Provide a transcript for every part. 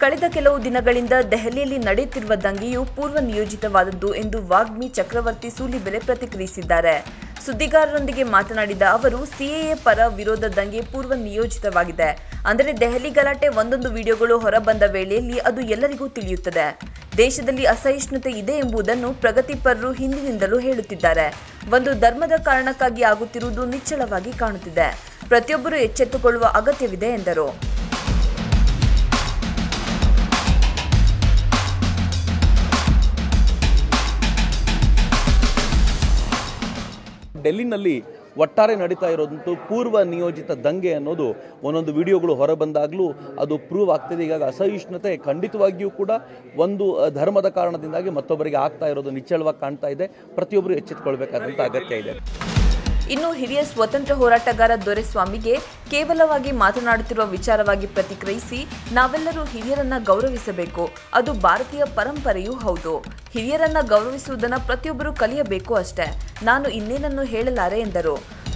ಕಳೆದ ಕೆಲವು ದಿನಗಳಿಂದ ದೆಹಲಿಯಲ್ಲಿ ನಡೆಯುತ್ತಿರುವ ದಂಗೆಯು ಪೂರ್ವ ನಿಯೋಜಿತವಾದದ್ದು ಎಂದು ವಾಗ್ಮಿ ಚಕ್ರವರ್ತಿ ಸೂಲಿಬೆಲೆ ಪ್ರತಿಕ್ರಿಯಿಸಿದ್ದಾರೆ ಸುದ್ದಿಗಾರರೊಂದಿಗೆ ಮಾತನಾಡಿದ ಅವರು ಸಿಎಎ ಪರ ವಿರೋಧ ದಂಗೆ ಪೂರ್ವ ನಿಯೋಜಿತವಾಗಿದೆ ಅಂದರೆ ದೆಹಲಿ ಗಲಾಟೆ ಒಂದೊಂದು ವಿಡಿಯೋಗಳು ಹೊರಬಂದ ವೇಳೆಯಲ್ಲಿ ಅದು ಎಲ್ಲರಿಗೂ ತಿಳಿಯುತ್ತದೆ ದೇಶದಲ್ಲಿ ಅಸಹಿಷ್ಣುತೆ ಇದೆ ಎಂಬುದನ್ನು ಪ್ರಗತಿಪರರು ಹಿಂದಿನಿಂದಲೂ ಹೇಳುತ್ತಿದ್ದಾರೆ ಒಂದು ಧರ್ಮದ ಕಾರಣಕ್ಕಾಗಿ ಆಗುತ್ತಿರುವುದು ನಿಚ್ಚಳವಾಗಿ ಕಾಣುತ್ತಿದೆ ಪ್ರತಿಯೊಬ್ಬರು ಎಚ್ಚೆತ್ತುಕೊಳ್ಳುವ ಅಗತ್ಯವಿದೆ ಎಂದರು ಡೆಲ್ಲಿನಲ್ಲಿ ಒಟ್ಟಾರೆ ನಡೀತಾ ಇರೋದಂತೂ ಪೂರ್ವ ನಿಯೋಜಿತ ದಂಗೆ ಅನ್ನೋದು ಒಂದೊಂದು ವಿಡಿಯೋಗಳು ಹೊರಬಂದಾಗಲೂ ಅದು ಪ್ರೂವ್ ಆಗ್ತಿದೆ ಈಗ ಅಸಹಿಷ್ಣುತೆ ಖಂಡಿತವಾಗಿಯೂ ಕೂಡ ಒಂದು ಅ, ಧರ್ಮದ ಕಾರಣದಿಂದಾಗಿ ಮತ್ತೊಬ್ಬರಿಗೆ ಆಗ್ತಾ ಇರೋದು ನಿಚ್ಚಳವಾಗಿ ಕಾಣ್ತಾ ಇದೆ ಪ್ರತಿಯೊಬ್ಬರು ಎಚ್ಚೆತ್ತುಕೊಳ್ಬೇಕಾದಂಥ ಅಗತ್ಯ ಇದೆ ಇನ್ನು ಹಿರಿಯ ಸ್ವತಂತ್ರ ಹೋರಾಟಗಾರ ದೊರೆಸ್ವಾಮಿಗೆ ಕೇವಲವಾಗಿ ಮಾತನಾಡುತ್ತಿರುವ ವಿಚಾರವಾಗಿ ಪ್ರತಿಕ್ರಿಯಿಸಿ ನಾವೆಲ್ಲರೂ ಹಿರಿಯರನ್ನ ಗೌರವಿಸಬೇಕು ಅದು ಭಾರತೀಯ ಪರಂಪರೆಯೂ ಹೌದು ಹಿರಿಯರನ್ನ ಗೌರವಿಸುವುದನ್ನು ಪ್ರತಿಯೊಬ್ಬರು ಕಲಿಯಬೇಕು ಅಷ್ಟೇ ನಾನು ಇನ್ನೇನನ್ನು ಹೇಳಲಾರೆ ಎಂದರು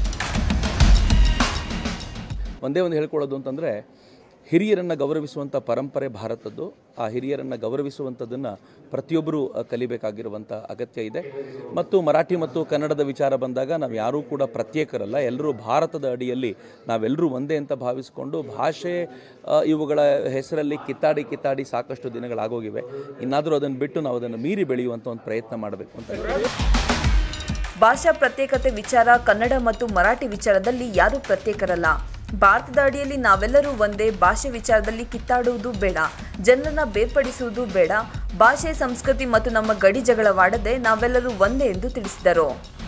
ಒಂದೇ ಒಂದು ಹೇಳ್ಕೊಳ್ಳೋದು ಅಂತಂದರೆ ಹಿರಿಯರನ್ನು ಗೌರವಿಸುವಂಥ ಪರಂಪರೆ ಭಾರತದ್ದು ಆ ಹಿರಿಯರನ್ನು ಗೌರವಿಸುವಂಥದ್ದನ್ನು ಪ್ರತಿಯೊಬ್ಬರೂ ಅ, ಕಲಿಬೇಕಾಗಿರುವಂಥ ಅಗತ್ಯ ಇದೆ ಮತ್ತು ಮರಾಠಿ ಮತ್ತು ಕನ್ನಡದ ವಿಚಾರ ಬಂದಾಗ ನಾವು ಯಾರೂ ಕೂಡ ಪ್ರತ್ಯೇಕರಲ್ಲ ಎಲ್ಲರೂ ಭಾರತದ ಅಡಿಯಲ್ಲಿ ನಾವೆಲ್ಲರೂ ಒಂದೇ ಅಂತ ಭಾವಿಸಿಕೊಂಡು ಭಾಷೆ ಅ, ಇವುಗಳ ಹೆಸರಲ್ಲಿ ಕಿತ್ತಾಡಿ ಕಿತ್ತಾಡಿ ಸಾಕಷ್ಟು ದಿನಗಳಾಗೋಗಿವೆ ಇನ್ನಾದರೂ ಅದನ್ನು ಬಿಟ್ಟು ನಾವು ಅದನ್ನು ಮೀರಿ ಬೆಳೆಯುವಂಥ ಒಂದು ಪ್ರಯತ್ನ ಮಾಡಬೇಕು ಅಂತ ಹೇಳ್ತೀನಿ. ಭಾಷಾ ಪ್ರತ್ಯೇಕತೆ ವಿಚಾರ ಕನ್ನಡ ಮತ್ತು ಮರಾಠಿ ವಿಚಾರದಲ್ಲಿ ಯಾರೂ ಪ್ರತ್ಯೇಕರಲ್ಲ ಭಾರತದ ಅಡಿಯಲ್ಲಿ ನಾವೆಲ್ಲರೂ ಒಂದೇ ಭಾಷೆ ವಿಚಾರದಲ್ಲಿ ಕಿತ್ತಾಡುವುದು ಬೇಡ ಜನರನ್ನ ಬೇರ್ಪಡಿಸುವುದು ಬೇಡ ಭಾಷೆ ಸಂಸ್ಕೃತಿ ಮತ್ತು ನಮ್ಮ ಗಡಿ ಜಗಳವಾಡದೆ ನಾವೆಲ್ಲರೂ ಒಂದೇ ಎಂದು ತಿಳಿಸಿದರು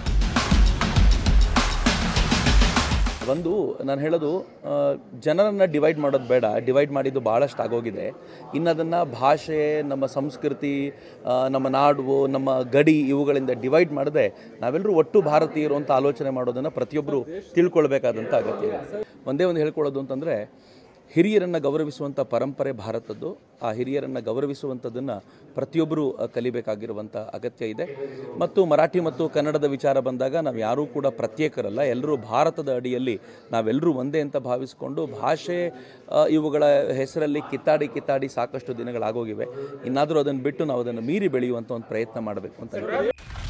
ಒಂದು ನಾನು ಹೇಳೋದು ಆ, ಜನರನ್ನು ಡಿವೈಡ್ ಮಾಡೋದು ಬೇಡ ಡಿವೈಡ್ ಮಾಡಿದ್ದು ಭಾಳಷ್ಟು ಆಗೋಗಿದೆ ಇನ್ನು ಅದನ್ನು ಭಾಷೆ ನಮ್ಮ ಸಂಸ್ಕೃತಿ ಆ, ನಮ್ಮ ನಾಡು ನಮ್ಮ ಗಡಿ ಇವುಗಳಿಂದ ಡಿವೈಡ್ ಮಾಡದೆ ನಾವೆಲ್ಲರೂ ಒಟ್ಟು ಭಾರತೀಯರು ಅಂತ ಆಲೋಚನೆ ಮಾಡೋದನ್ನು ಪ್ರತಿಯೊಬ್ಬರು ತಿಳ್ಕೊಳ್ಬೇಕಾದಂಥ ಅಗತ್ಯ ಇದೆ ಒಂದೇ ಒಂದು ಹೇಳ್ಕೊಳ್ಳೋದು ಅಂತಂದರೆ ಹಿರಿಯರನ್ನು ಗೌರವಿಸುವಂಥ ಪರಂಪರೆ ಭಾರತದ್ದು ಆ ಹಿರಿಯರನ್ನು ಗೌರವಿಸುವಂಥದ್ದನ್ನು ಪ್ರತಿಯೊಬ್ಬರೂ ಅ, ಕಲಿಬೇಕಾಗಿರುವಂಥ ಅಗತ್ಯ ಇದೆ ಮತ್ತು ಮರಾಠಿ ಮತ್ತು ಕನ್ನಡದ ವಿಚಾರ ಬಂದಾಗ ನಾವು ಯಾರೂ ಕೂಡ ಪ್ರತ್ಯೇಕರಲ್ಲ ಎಲ್ಲರೂ ಭಾರತದ ಅಡಿಯಲ್ಲಿ ನಾವೆಲ್ಲರೂ ಒಂದೇ ಅಂತ ಭಾವಿಸಿಕೊಂಡು ಭಾಷೆ ಅ, ಇವುಗಳ ಹೆಸರಲ್ಲಿ ಕಿತ್ತಾಡಿ ಕಿತ್ತಾಡಿ ಸಾಕಷ್ಟು ದಿನಗಳಾಗೋಗಿವೆ ಇನ್ನಾದರೂ ಅದನ್ನು ಬಿಟ್ಟು ನಾವು ಅದನ್ನು ಮೀರಿ ಬೆಳೆಯುವಂಥ ಒಂದು ಪ್ರಯತ್ನ ಮಾಡಬೇಕು ಅಂತ ಹೇಳ್ತೀನಿ